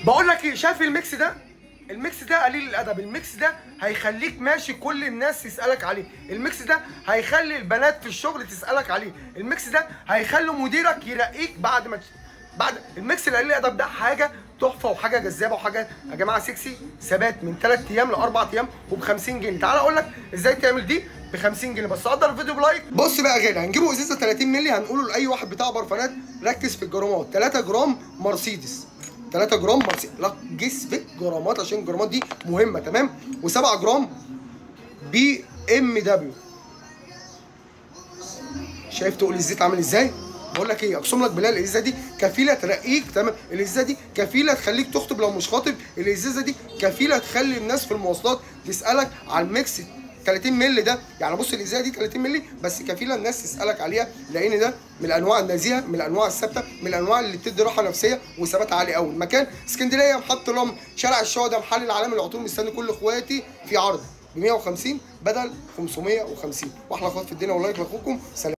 بقول لك ايه شايف الميكس ده الميكس ده قليل الادب الميكس ده هيخليك ماشي كل الناس تسالك عليه الميكس ده هيخلي البنات في الشغل تسالك عليه الميكس ده هيخلي مديرك يرقيك بعد ما بعد الميكس القليل الادب ده حاجه تحفه وحاجه جذابه وحاجه يا جماعه سكسي ثبات من 3 ايام ل 4 ايام وب 50 جنيه تعال اقول لك ازاي تعمل دي ب 50 جنيه بس قدر الفيديو بلايك بص بقى يا غالي هنجيبه ازازه 30 مللي هنقوله لاي واحد بتاع برفانات ركز في الجرامات 3 جرام مرسيدس 3 جرام مرسيدس ركز في الجرامات عشان الجرامات دي مهمه تمام و7 جرام بي ام دبليو شايف تقول الزيت عامل ازاي بقول لك ايه اقسم لك بالله الازازه دي كفيله ترقيك تمام الازازه دي كفيله تخليك تخطب لو مش خاطب الازازه دي كفيله تخلي الناس في المواصلات تسالك على الميكس 30 مللي ده يعني بص الازازه دي 30 مللي بس كفيله الناس تسالك عليها لان ده من الانواع النزيهه من الانواع الثابته من الانواع اللي بتدي راحه نفسيه وثبات عالي قوي المكان اسكندريه محط رمل شارع الشهداء محل العالم العطور مستني كل اخواتي في عرض ب 150 بدل 550 واحلى اخوات في الدنيا والله يكرم اخوكم سلام